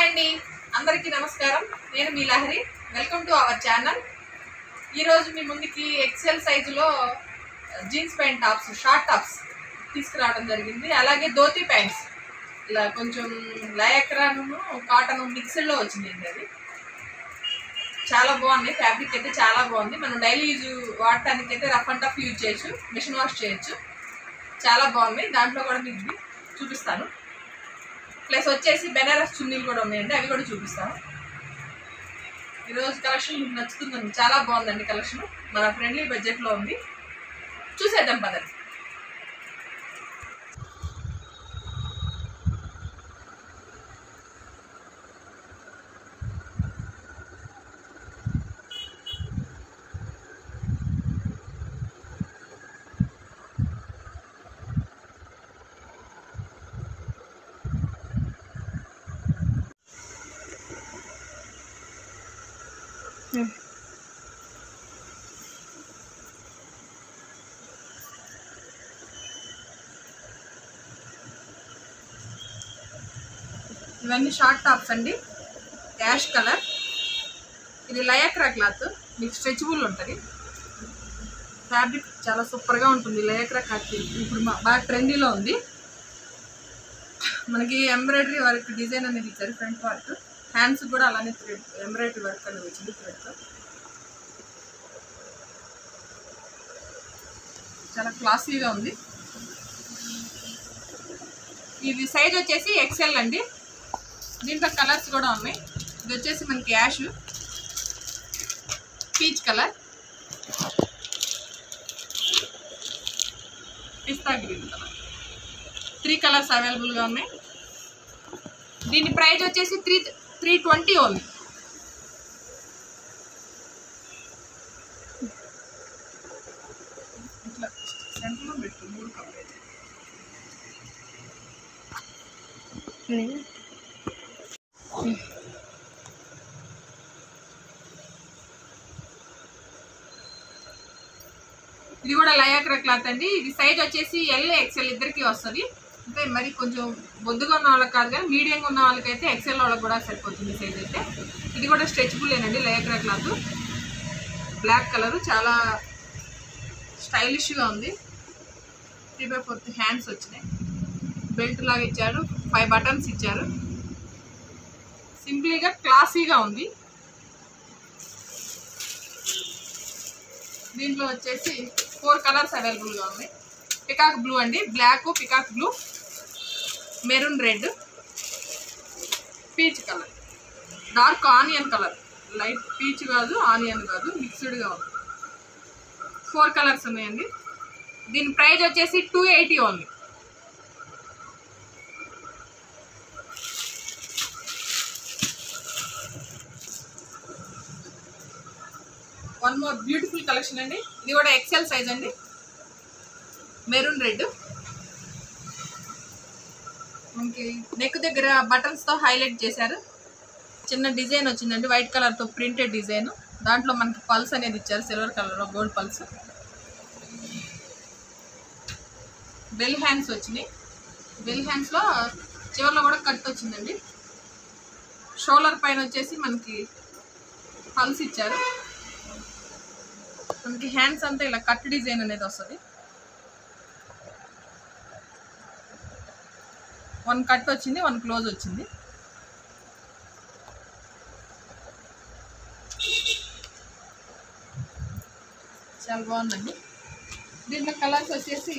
hi అండి అందరికీ నమస్కారం నేను మీ Lahari welcome to our channel ఈరోజు మీ ముందుకి ఎక్సెల్ సైజులో jeans pant tops short tops తీసుకురావడం జరిగింది అలాగే ధోతి ప్యాంట్స్ ఇలా కొంచెం లయక్రాను కాటన్ మిక్స్డ్లో వచ్చింది అది చాలా బాగుంది ఫ్యాబ్రిక్ అయితే చాలా బాగుంది మనం డైలీ యూజ్ వాడటానికి అయితే రఫ్ అండ్ టఫ్ యూజ్ చేయొచ్చు మిషన్ వాష్ చేయొచ్చు చాలా బాగుంది దాంట్లో కూడా మీకు ఇది చూపిస్తాను ప్లస్ వచ్చేసి బెనారస్ చున్నీలు కూడా ఉన్నాయండి అవి కూడా చూపిస్తాను ఈరోజు కలెక్షన్ మీకు నచ్చుతుందండి చాలా బాగుందండి కలెక్షన్ మన ఫ్రెండ్లీ బడ్జెట్లో ఉంది చూసేద్దాం పదండి ఇవన్నీ షార్ట్ టాప్స్ అండి యాష్ కలర్ ఇది లయాక్రా క్లాత్ మీకు స్ట్రెచబుల్ ఉంటుంది ఫ్యాబ్రిక్ చాలా సూపర్గా ఉంటుంది లయాక్రా క్లాత్ ఇప్పుడు మా- బాగా ట్రెండీలో ఉంది మనకి ఎంబ్రాయిడరీ వర్క్ డిజైన్ అనేది ఇచ్చారు ఫ్రంట్ పార్ట్ హ్యాండ్స్ కూడా అలానే థ్రెడ్ ఎంబ్రాయిడరీ వర్క్ అనేది వచ్చింది థ్రెడ్తో చాలా క్లాసీగా ఉంది ఇది సైజ్ వచ్చేసి ఎక్సెల్ అండి దీంట్లో కలర్స్ కూడా ఉన్నాయి ఇది వచ్చేసి మనకి ash peach colour pista green colour three colours అవైలబుల్గా ఉన్నాయి దీని ప్రైస్ వచ్చేసి త్రీ త్రీ ట్వంటీ ఓన్లీ ఇట్లా సెంటర్లో పెట్టు మూడు కలర్ ఇది కూడా లయాక్రా క్లాత్ అండి ఇది సైజ్ వచ్చేసి ఎల్ ఎక్సెల్ ఇద్దరికి వస్తుంది అంటే మరి కొంచెం బొద్దుగా ఉన్న వాళ్ళకి కాదు కానీ మీడియంగా ఉన్న వాళ్ళకైతే ఎక్సెల్ వాళ్ళకి కూడా సరిపోతుంది సైజ్ అయితే ఇది కూడా స్ట్రెచబుల్ ఏనండి లయాక్రా క్లాత్ బ్లాక్ కలర్ చాలా స్టైలిష్గా ఉంది త్రీ బై ఫోర్త్ హ్యాండ్స్ వచ్చినాయి బెల్ట్ లాగా ఇచ్చారు ఫైవ్ బటన్స్ ఇచ్చారు సింప్లీగా క్లాసీగా ఉంది దీంట్లో వచ్చేసి ఫోర్ కలర్స్ అవైలబుల్గా ఉన్నాయి పికాక్ బ్లూ అండి black peacock blue maroon red peach colour dark onion colour light peach కాదు ఆనియన్ కాదు మిక్స్డ్గా ఉంది ఫోర్ కలర్స్ ఉన్నాయండి దీని ప్రైస్ వచ్చేసి two eighty only one more beautiful collection అండి ఇది కూడా ఎక్సెల్ సైజ్ అండి మెరూన్ రెడ్ మనకి నెక్ దగ్గర బటన్స్తో హైలైట్ చేశారు చిన్న డిజైన్ వచ్చిందండి వైట్ కలర్తో ప్రింటెడ్ డిజైన్ దాంట్లో మనకి పల్స్ అనేది ఇచ్చారు సిల్వర్ కలర్ గోల్డ్ పల్స్ బెల్ హ్యాండ్స్ వచ్చినాయి బెల్ హ్యాండ్స్లో చివరిలో కూడా కట్ వచ్చిందండి షోల్డర్ పైన వచ్చేసి మనకి పల్స్ ఇచ్చారు మనకి హ్యాండ్స్ అంతా ఇలా కట్ డిజైన్ అనేది వస్తుంది వన్ కట్ వచ్చింది వన్ క్లోజ్ వచ్చింది చాలా బాగుందండి దీంట్లో కలర్స్ వచ్చేసి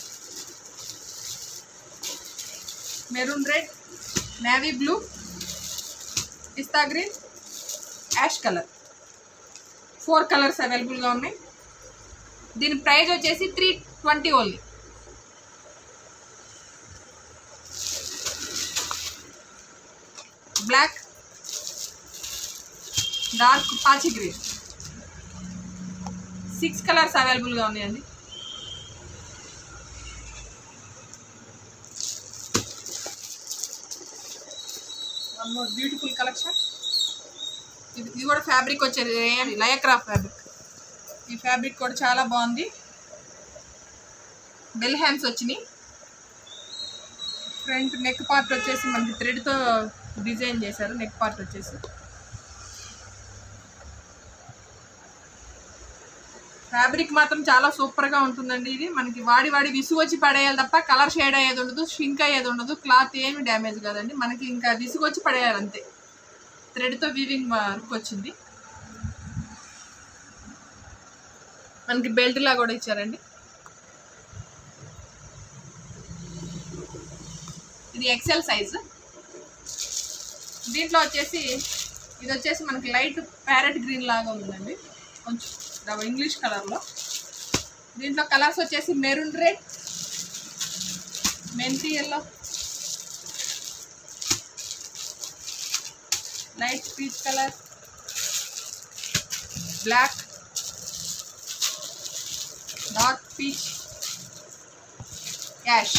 maroon red navy blue pista green ash colour four colours అవైలబుల్గా ఉన్నాయి దీని ప్రైస్ వచ్చేసి three twenty only black dark pachi green six colours అవైలబుల్గా ఉన్నాయండి వన్ మోర్ బ్యూటిఫుల్ కలెక్షన్ ఇది ఇది కూడా ఫ్యాబ్రిక్ వచ్చేది లయక్రా ఫ్యాబ్రిక్ ఈ ఫ్యాబ్రిక్ కూడా చాలా బాగుంది బెల్ హ్యాండ్స్ వచ్చినాయి ఫ్రంట్ నెక్ పార్ట్ వచ్చేసి మనకి థ్రెడ్తో డిజైన్ చేశారు నెక్ పార్ట్ వచ్చేసి ఫ్యాబ్రిక్ మాత్రం చాలా సూపర్గా ఉంటుందండి ఇది మనకి వాడి వాడి విసుగు వచ్చి పడేయాలి తప్ప కలర్ షేడ్ అయ్యేది ఉండదు షింక్ అయ్యేది ఉండదు క్లాత్ ఏమి డ్యామేజ్ కాదండి మనకి ఇంకా విసుగు వచ్చి పడేయాలి అంతే థ్రెడ్తో వీవింగ్ వర్క్ వచ్చింది మనకి బెల్ట్ లా కూడా ఇచ్చారండి ఇది ఎక్సెల్ సైజ్ దీంట్లో వచ్చేసి ఇది వచ్చేసి మనకి లైట్ ప్యారెట్ గ్రీన్ లాగా ఉందండి కొంచెం రా- ఇంగ్లీష్ కలర్లో దీంట్లో కలర్స్ వచ్చేసి maroon red methi yellow light peach colour black dark peach ash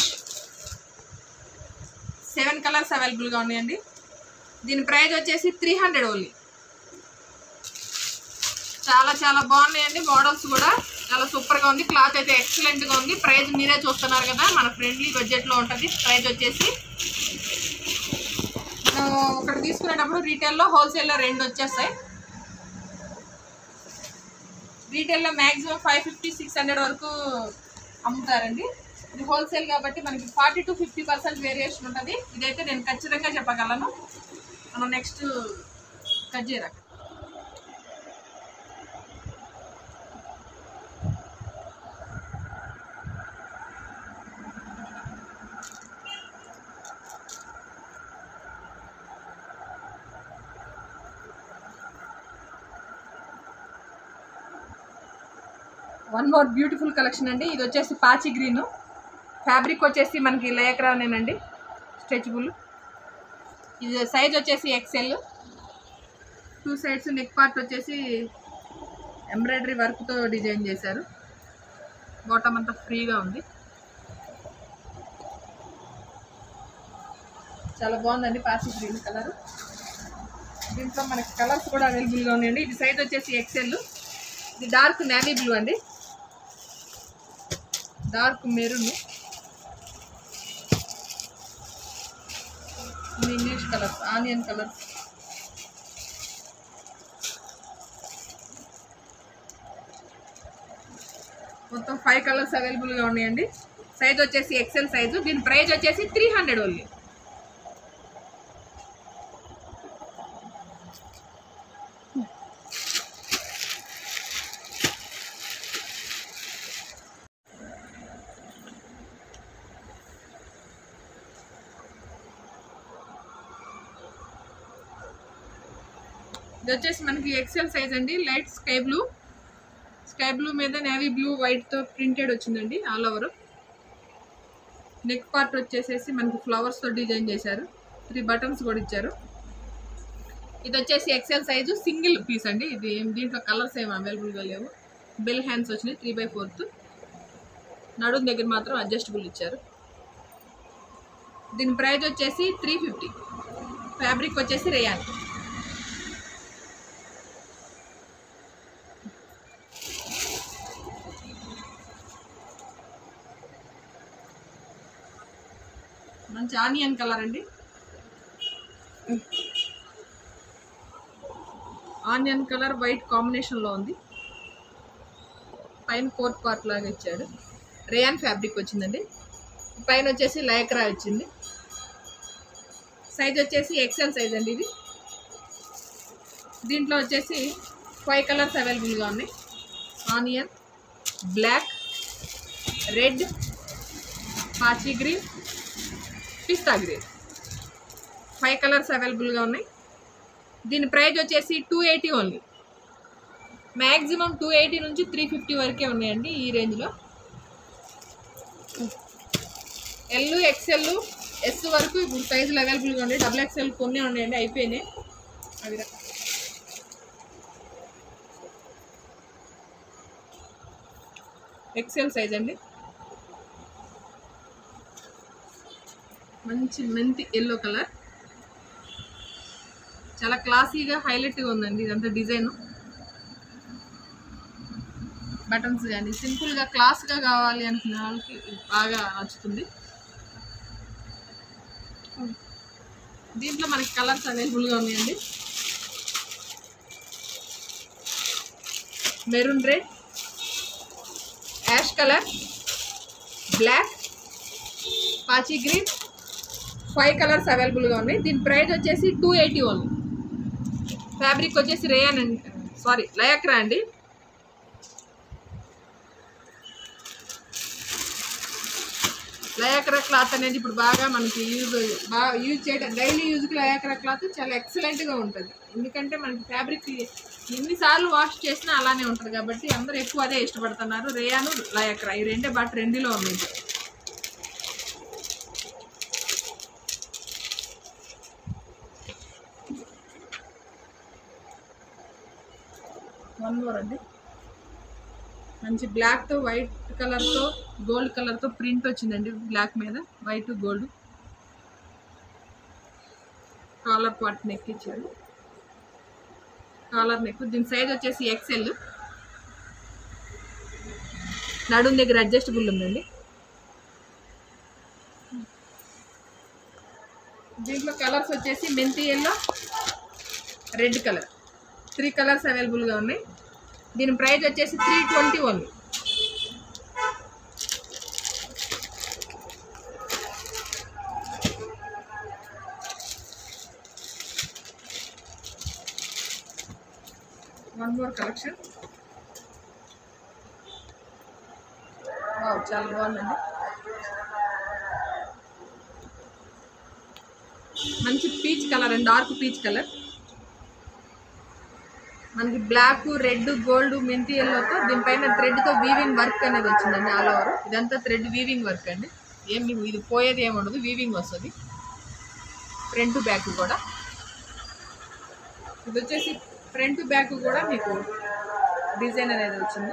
seven colours అవైలబుల్గా ఉన్నాయండి దీని ప్రైస్ వచ్చేసి త్రీ హండ్రెడ్ ఓన్లీ చాలా చాలా బాగున్నాయండి మోడల్స్ కూడా చాలా సూపర్గా ఉంది క్లాత్ అయితే ఎక్సలెంట్గా ఉంది ప్రైస్ మీరే చూస్తున్నారు కదా మన ఫ్రెండ్లీ బడ్జెట్లో ఉంటుంది ప్రైస్ వచ్చేసి మనం ఒకటి తీసుకునేటప్పుడు రీటైల్లో హోల్సేల్లో రెండు వచ్చేస్తాయి రీటైల్లో maximum five fifty six hundred వరకు అమ్ముతారండి ఇది హోల్సేల్ కాబట్టి మనకి forty to fifty percent variation ఉంటుంది ఇదైతే నేను ఖచ్చితంగా చెప్పగలను మనం నెక్స్ట్ కట్ చేయరా వన్ మోర్ బ్యూటిఫుల్ కలెక్షన్ అండి ఇది వచ్చేసి పాచి గ్రీన్ ఫ్యాబ్రిక్ వచ్చేసి మనకి లేకరానేనండి స్ట్రెచబుల్ ఇది సైజ్ వచ్చేసి XL two sides neck part వచ్చేసి ఎంబ్రాయిడరీ వర్క్తో డిజైన్ చేశారు బాటమ్ అంతా ఫ్రీగా ఉంది చాలా బాగుందండి పాచి గ్రీన్ కలర్ దీంట్లో మనకి కలర్స్ కూడా అవైలబుల్గా ఉన్నాయండి ఇది సైజ్ వచ్చేసి ఎక్సెల్ ఇది డార్క్ నేవీ బ్లూ అండి డార్క్ మెరూన్ ఇది ఇంగ్లీష్ కలర్స్ ఆనియన్ కలర్స్ మొత్తం ఫైవ్ కలర్స్ అవైలబుల్గా ఉన్నాయండి సైజ్ వచ్చేసి ఎక్సెల్ సైజు దీని ప్రైస్ వచ్చేసి త్రీ హండ్రెడ్ ఓన్లీ ఇది వచ్చేసి మనకి ఎక్సెల్ సైజ్ అండి light sky blue sky blue మీద నేవీ బ్లూ వైట్తో ప్రింటెడ్ వచ్చిందండి ఆల్ ఓవర్ నెక్ పార్ట్ వచ్చేసేసి మనకి ఫ్లవర్స్తో డిజైన్ చేశారు త్రీ బటన్స్ కూడా ఇచ్చారు ఇది వచ్చేసి ఎక్సెల్ సైజు సింగిల్ పీస్ అండి ఇది ఏం దీంట్లో కలర్స్ ఏమి అవైలబుల్గా లేవు బెల్ హ్యాండ్స్ వచ్చినాయి త్రీ బై ఫోర్త్ నడుం దగ్గర మాత్రం అడ్జస్టబుల్ ఇచ్చారు దీని ప్రైస్ వచ్చేసి త్రీ ఫిఫ్టీ ఫ్యాబ్రిక్ వచ్చేసి రేయాన్ మంచి ఆనియన్ కలర్ అండి ఆనియన్ కలర్ వైట్ కాంబినేషన్లో ఉంది పైన కోట్ పార్ట్ లాగా ఇచ్చాడు రేయాన్ ఫ్యాబ్రిక్ వచ్చిందండి పైన వచ్చేసి లైక్రా వచ్చింది సైజ్ వచ్చేసి ఎక్సెల్ సైజ్ అండి ఇది దీంట్లో వచ్చేసి ఫైవ్ కలర్స్ అవైలబుల్గా ఉన్నాయి onion black red pachi green pista green five colours అవైలబుల్గా ఉన్నాయి దీని ప్రైస్ వచ్చేసి two eighty only maximum two eighty నుంచి త్రీ ఫిఫ్టీ వరకే ఉన్నాయండి ఈ రేంజ్లో ఎల్ ఎక్సెల్ ఎస్ వరకు ఇప్పుడు సైజులు అవైలబుల్గా ఉన్నాయి డబుల్ ఎక్సెల్ కొన్ని ఉన్నాయండి అయిపోయినాయి అవి రా- ఎక్సెల్ సైజ్ అండి మంచి మెంతి ఎల్లో కలర్ చాలా క్లాసీగా హైలైట్గా ఉందండి ఇదంతా డిజైన్ బటన్స్ కానీ సింపుల్గా క్లాస్గా కావాలి అనుకునే వాళ్ళకి ఇది బాగా నచ్చుతుంది దీంట్లో మనకి కలర్స్ అవైలబుల్గా ఉన్నాయండి maroon red ash colour black pachi green five colours అవైలబుల్గా ఉన్నాయి దీని ప్రైస్ వచ్చేసి టూ ఎయిటీ ఓన్లీ ఫ్యాబ్రిక్ వచ్చేసి రేయన్ అండి సారీ లయాక్రా అండి లయాక్రా క్లాత్ అనేది ఇప్పుడు బాగా మనకి యూజ్ బాగా యూజ్ చేయడం డైలీ యూజ్కి లయాక్రా క్లాత్ చాలా ఎక్సలెంట్గా ఉంటుంది ఎందుకంటే మనకి ఫ్యాబ్రిక్ ఎన్నిసార్లు వాష్ చేసినా అలానే ఉంటుంది కాబట్టి అందరూ ఎక్కువ అదే ఇష్టపడుతున్నారు రేయాను లయాక్రా ఈ రెండే బాగా ట్రెండీలో ఉన్నాయి వన్ మోర్ అండి మంచి బ్లాక్తో వైట్ కలర్తో గోల్డ్ కలర్తో ప్రింట్ వచ్చిందండి బ్లాక్ మీద white gold collar part neck ఇచ్చాడు కాలర్ నెక్ దీని సైజ్ వచ్చేసి ఎక్సెల్ నడుం దగ్గర అడ్జస్టబుల్ ఉందండి దీంట్లో కలర్స్ వచ్చేసి methi yellow red colour three colours అవైలబుల్గా ఉన్నాయి దీని ప్రైస్ వచ్చేసి three twenty one one more collection చాలా బాగుందండి మంచి పీచ్ కలర్ అండి డార్క్ పీచ్ కలర్ మనకి బ్లాక్ రెడ్ గోల్డ్ మెంతి ఎల్లోతో దీనిపైన థ్రెడ్తో వీవింగ్ వర్క్ అనేది వచ్చిందండి ఆల్ ఓవర్ ఇదంతా థ్రెడ్ వీవింగ్ వర్క్ అండి ఏం మీకు ఇది పోయేది ఏమి ఉండదు వీవింగ్ వస్తుంది ఫ్రంట్ బ్యాక్ కూడా ఇది వచ్చేసి ఫ్రంట్ బ్యాక్ కూడా మీకు డిజైన్ అనేది వచ్చింది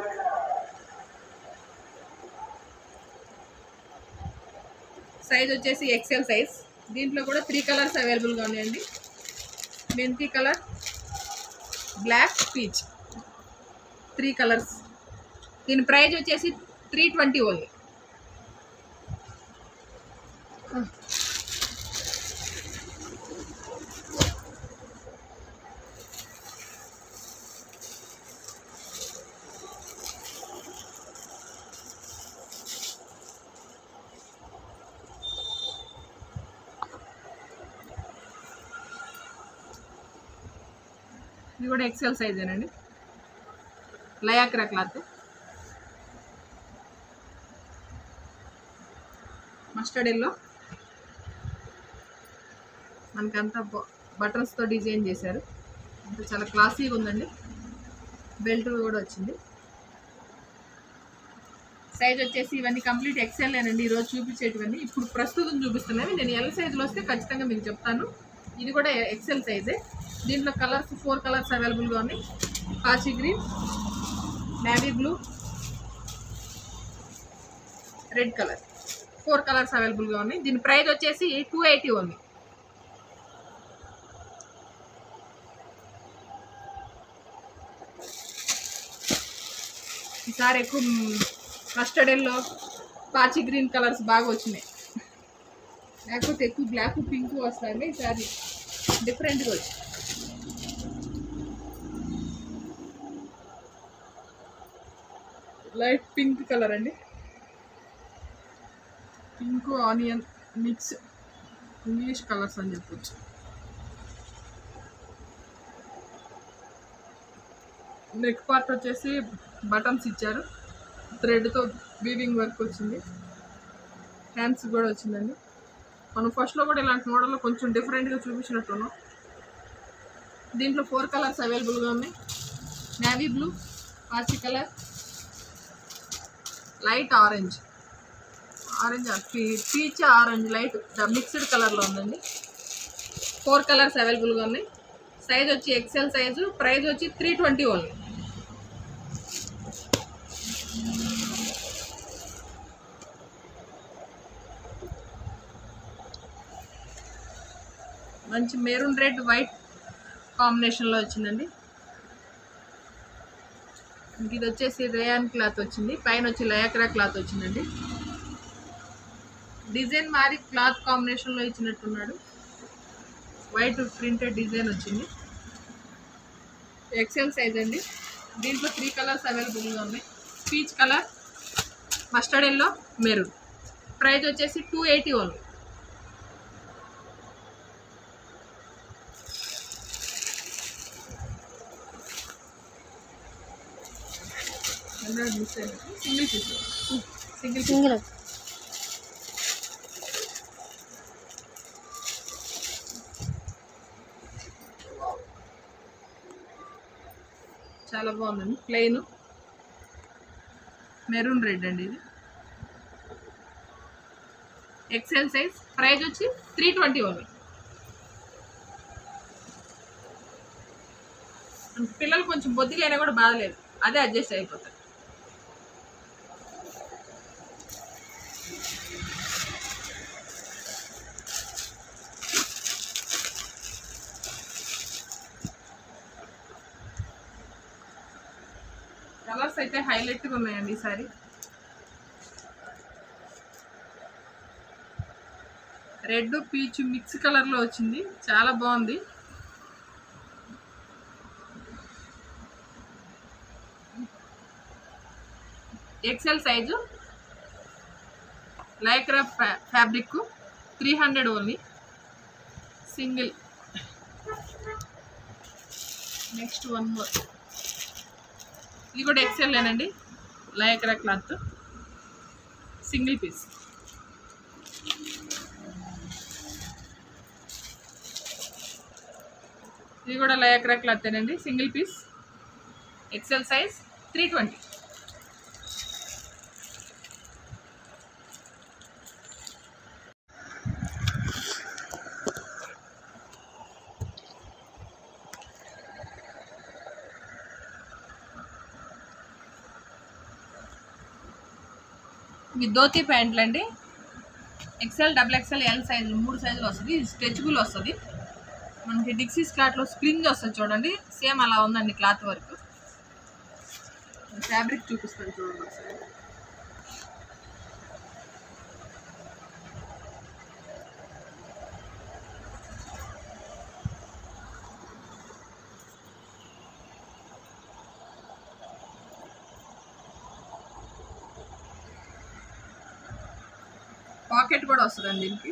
సైజ్ వచ్చేసి ఎక్సెల్ సైజ్ దీంట్లో కూడా త్రీ కలర్స్ అవైలబుల్గా ఉన్నాయండి methi colour black peach three colours దీని ప్రైజ్ వచ్చేసి త్రీ ట్వంటీ ఓన్లీ ఇది కూడా ఎక్సెల్ సైజేనండి లయాక్రా క్లాత్ మస్టర్డ్ ఎల్లో మనకంతా బటర్స్తో డిజైన్ చేశారు అంతా చాలా క్లాసీగా ఉందండి బెల్ట్ కూడా వచ్చింది సైజ్ వచ్చేసి ఇవన్నీ కంప్లీట్ ఎక్సెల్ అండి ఈరోజు చూపించేటివన్నీ ఇప్పుడు ప్రస్తుతం చూపిస్తున్నవి నేను ఎల్ సైజులో వస్తే ఖచ్చితంగా మీకు చెప్తాను ఇది కూడా ఎక్సెల్ సైజే దీంట్లో కలర్స్ ఫోర్ కలర్స్ అవైలబుల్గా ఉన్నాయి pachi green navy blue red colour four colours అవైలబుల్గా ఉన్నాయి దీని ప్రైస్ వచ్చేసి టూ ఎయిటీ ఉంది ఈసారి ఎక్కువ mustard yellow pachi green colours బాగా వచ్చినాయి లేకపోతే ఎక్కువ బ్లాక్ పింక్ వస్తాయండి ఈసారి డిఫరెంట్గా వచ్చి లైట్ పింక్ కలర్ అండి pink onion mix English colours అని చెప్పొచ్చు నెక్ పార్ట్ వచ్చేసి బటన్స్ ఇచ్చారు థ్రెడ్తో వీవింగ్ వర్క్ వచ్చింది హ్యాండ్స్ కూడా వచ్చిందండి మనం ఫస్ట్లో కూడా ఇలాంటి మోడల్లో కొంచెం డిఫరెంట్గా చూపించినట్టున్నాం దీంట్లో ఫోర్ కలర్స్ అవైలబుల్గా ఉన్నాయి navy blue pachi colour light orange orange peach orange light mixed కలర్లో ఉందండి ఫోర్ కలర్స్ అవైలబుల్గా ఉన్నాయి సైజ్ వచ్చి ఎక్సెల్ సైజు ప్రైస్ వచ్చి త్రీ ట్వంటీ ఓన్లీ మంచి మెరూన్ రెడ్ వైట్ కాంబినేషన్లో వచ్చిందండి ఇంక ఇది వచ్చేసి రేయాన్ క్లాత్ వచ్చింది పైన వచ్చి లయాక్రా క్లాత్ వచ్చిందండి డిజైన్ మారి క్లాత్ కాంబినేషన్లో ఇచ్చినట్టున్నాడు వైట్ ప్రింటెడ్ డిజైన్ వచ్చింది ఎక్సెల్ సైజ్ అండి దీంట్లో త్రీ కలర్స్ అవైలబుల్గా ఉన్నాయి peach colour mustard yellow maroon price వచ్చేసి two eighty only single piece single single చాలా బాగుందండి ప్లెయిన్ మెరూన్ రెడ్ అండి ఇది ఎక్సెల్ సైజ్ ప్రైస్ వచ్చి త్రీ ట్వంటీ ఓన్లీ పిల్లలు కొంచెం బొద్దిగా అయినా కూడా బాధలేదు అదే అడ్జస్ట్ అయిపోతారు కలర్స్ అయితే హైలైట్గా ఉన్నాయండి ఈసారి రెడ్ పీచ్ మిక్స్ కలర్లో వచ్చింది చాలా బాగుంది ఎక్సెల్ సైజు లైక్రా ఫ్యా fabric three hundred only single next one more ఇది కూడా ఎక్సెల్ ఏనండి లైక్రా క్లాత్ సింగిల్ పీస్ ఇది కూడా లయక్రా క్లాత్ ఏనండి single piece XL size three twenty ఇవి ధోతి ప్యాంట్లు అండి ఎక్సెల్ డబుల్ ఎక్సెల్ ఎల్ సైజులు మూడు సైజులు వస్తుంది ఇది స్ట్రెచబుల్ వస్తుంది మనకి డిక్సీస్ క్లాత్లో స్ప్రింగ్ వస్తుంది చూడండి సేమ్ అలా ఉందండి క్లాత్ వర్క్ ఫ్యాబ్రిక్ చూపిస్తాను చూడండి ఒకసారి పాకెట్ కూడా వస్తుందండి దీనికి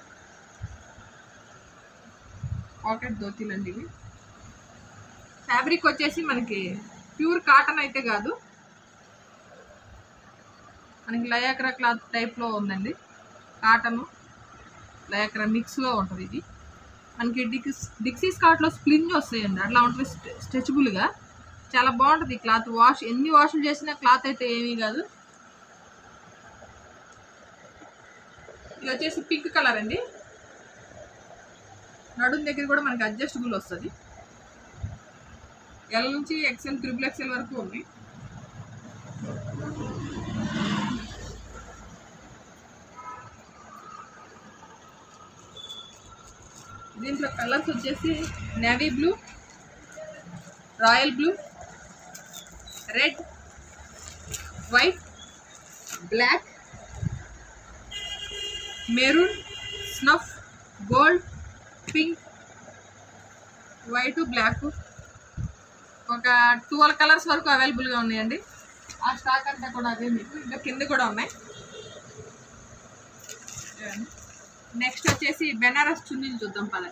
పాకెట్ ధోతీలు అండి ఇవి ఫ్యాబ్రిక్ వచ్చేసి మనకి ప్యూర్ కాటన్ అయితే కాదు మనకి లయాక్రా క్లాత్ టైప్లో ఉందండి కాటను లయాక్రా మిక్స్లో ఉంటుంది ఇది మనకి డిక్స్ డిక్సీస్ కార్ట్లో స్ప్లింజ్ వస్తాయండి అట్లా ఉంటుంది స్ట్రె- స్ట్రెచబుల్గా చాలా బాగుంటుంది ఈ క్లాత్ వాష్ ఎన్ని వాషులు చేసినా క్లాత్ అయితే ఏమీ కాదు ఇది వచ్చేసి పింక్ కలర్ అండి నడుం దగ్గర కూడా మనకి అడ్జస్టబుల్ వస్తుంది ఎల్ నుంచి ఎక్సెల్ త్రిబుల్ ఎక్సెల్ వరకు ఉంది దీంట్లో కలర్స్ వచ్చేసి navy blue royal blue red white black maroon snuff gold pink white black ఒక ట్వెల్వ్ కలర్స్ వరకు అవైలబుల్గా ఉన్నాయండి ఆ స్టాక్ అంతా కూడా అదే మీకు ఇంకా కింద కూడా ఉన్నాయి నెక్స్ట్ వచ్చేసి బెనారస్ చున్నీలు చూద్దాం పదండి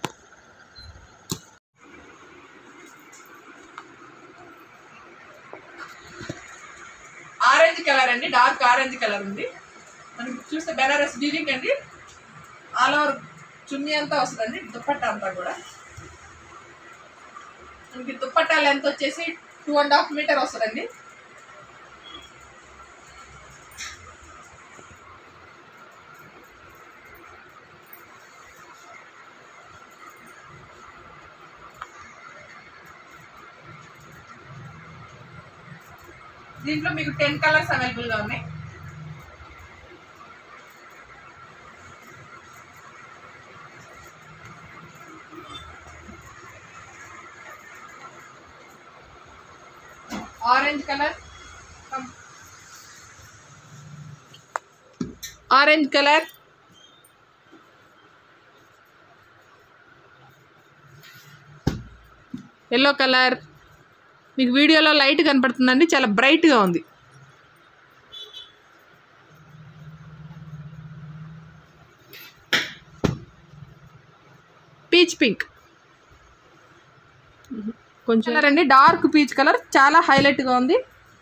ఆరెంజ్ కలర్ అండి డార్క్ ఆరెంజ్ కలర్ ఉంది మనకి చూస్తే బెనారస్ డీలింగ్ అండి ఆల్ ఓవర్ చున్నీ అంతా వస్తుందండి దుప్పట్టా అంతా కూడా మనకి దుప్పట్టా లెంత్ వచ్చేసి టూ అండ్ హాఫ్ మీటర్ వస్తుందండి దీంట్లో మీకు టెన్ కలర్స్ అవైలబుల్గా ఉన్నాయి orange colour orange colour yellow colour మీకు వీడియోలో లైట్ కనపడుతుందండి చాలా బ్రైట్గా ఉంది పీచ్ పింక్ కొంచెం కలర్ అండి డార్క్ పీచ్ కలర్ చాలా హైలైట్గా ఉంది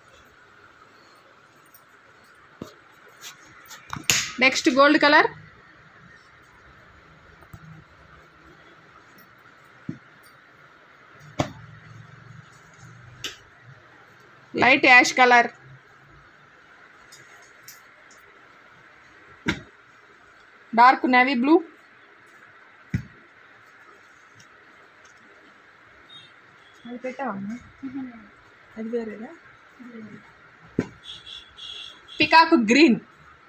next gold colour light ash colour dark navy blue అది పెట్టావమ్మా అది వేరేదా peacock green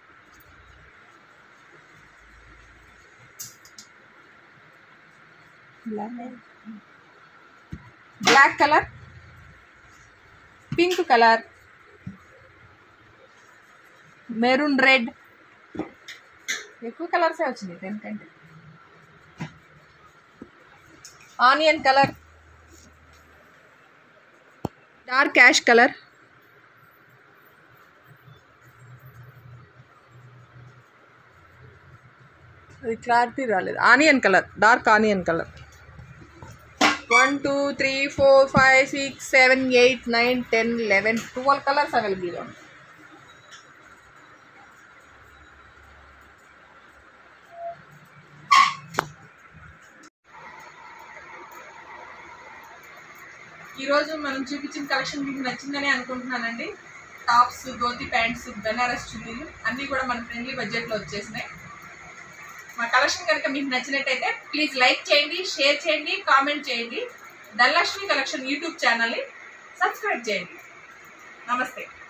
black colour pink colour maroon red ఎక్కువ కలర్సే వచ్చినాయి దేనికంటే onion colour dark ash colour అది క్లారిటీ రాలేదు onion colour dark onion colour one two three four five six seven eight nine ten eleven twelve colours అవైలబుల్గా ఉన్నాయి ఈరోజు మనం చూపించిన కలెక్షన్ మీకు నచ్చిందని అనుకుంటున్నానండి టాప్స్ ధోతి ప్యాంట్స్ బెనారస్ చున్నీలు అన్నీ కూడా మన ఫ్రెండ్లీ బడ్జెట్లో వచ్చేసినాయి మా కలెక్షన్ కనుక మీకు నచ్చినట్టయితే ప్లీజ్ లైక్ చేయండి షేర్ చేయండి కామెంట్ చేయండి ధనలక్ష్మి కలెక్షన్ యూట్యూబ్ ఛానల్ని సబ్స్క్రైబ్ చేయండి నమస్తే